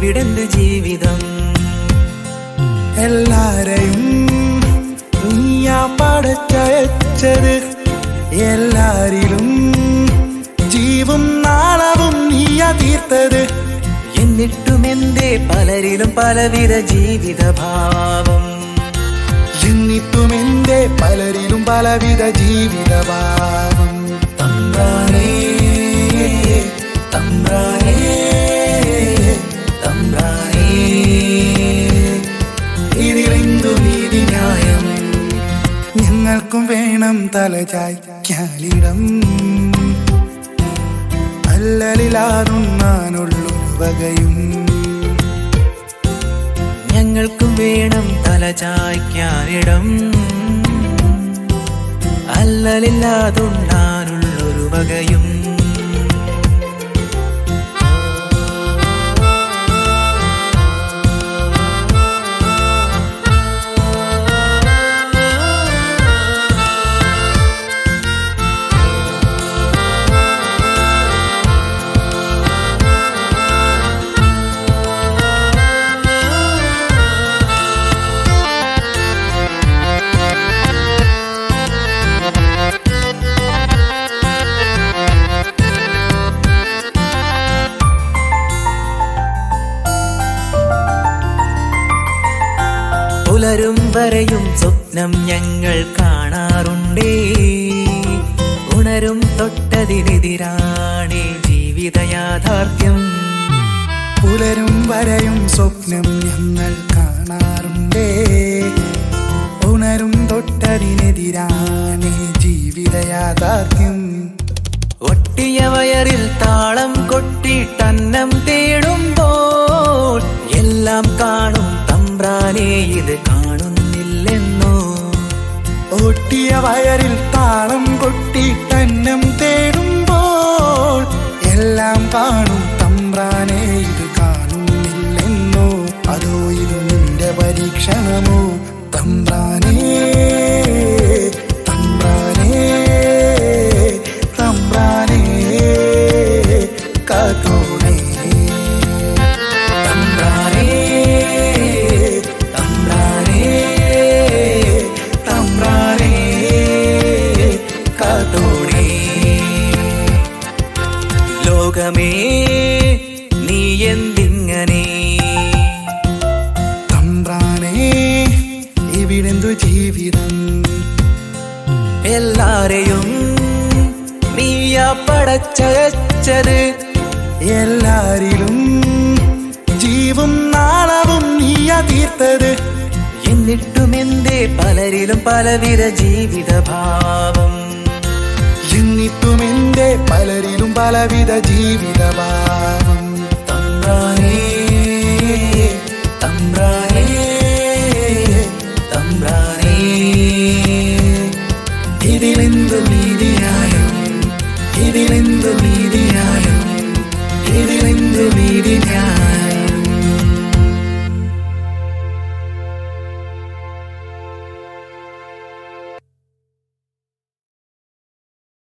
ഇവിടെന്ത് ജീവിതം എല്ലാരെയും നീയാ പടച്ചയച്ചത് എല്ലാരിലും ജീവും നാളവും നീയാ തീർത്തത് എന്നിട്ടും എന്തേ പലരിലും പലവിധ ജീവിതഭാവം എന്നിട്ടും എന്റെ പലരിലും പലവിധ ജീവിതഭാവം തമ്പ്രാനേ തമ്പ്രാനേ തമ്പ്രാനേ ഇതിലെന്തു നീതി ന്യായം ഞങ്ങൾക്കും വേണം തലചായ്ക്കാലിടം അല്ലലിലാതുണ്ണാനുള്ളൊരു വകയും ഞങ്ങൾക്കും വേണം തലചായ്ക്കാനിടം അല്ലലില്ലാതുണ്ടാനുള്ളൊരു വകയും പുലരും വരെയും സ്വപ്നം ഞങ്ങൾ കാണാറുണ്ടേ ഉണരും തൊട്ടതിനെതിരാണ് ജീവിത യാഥാർത്ഥ്യം പുലരും വരെയും സ്വപ്നം ഞങ്ങൾ കാണാറുണ്ടേ ഉണരും തൊട്ടതിനെതിരാണ് ജീവിത യാഥാർത്ഥ്യം ഒട്ടിയ വയറിൽ താളം കൊട്ടിട്ടന്നം തേടുമ്പോൾ എല്ലാം കാണും തമ്പ്രാനെ ഇത് കാണുന്നില്ലെന്നോ ഒട്ടിയ വയറിൽ താളം കൊട്ടി തന്നം തേടുമ്പോൾ എല്ലാം കാണും തമ്പ്രാനെ ഇത് കാണുന്നില്ലെന്നോ അതോ ഇത് നിന്റെ പരീക്ഷണമോ തമ്പ്രാനേ തമ്പ്രാനേ തമ്പ്രാനേ കാത്തോണേ തമ്പ്രാനേ തമ്പ്രാനേ തമ്പ്രാനേ കാത്തോടേ ലോകമേ നീ എന്തിങ്ങനെ തമ്പ്രാനേ ഇവിടെന്തു ജീവിതം എല്ലാരെയും നീയാ പടച്ചത് എല്ലാരിലും ജീവും നാളവും നീയാ തീർത്തത് എന്നിട്ടും എന്തേ പലരിലും പലവിധ ജീവിതഭാവം എന്നിട്ടും എന്റെ പലരിലും പലവിധ ജീവിതഭാവം തമ്പ്രാനേ തമ്പ്രാനേ തമ്പ്രാനേ ഇതിലെന്തു നീ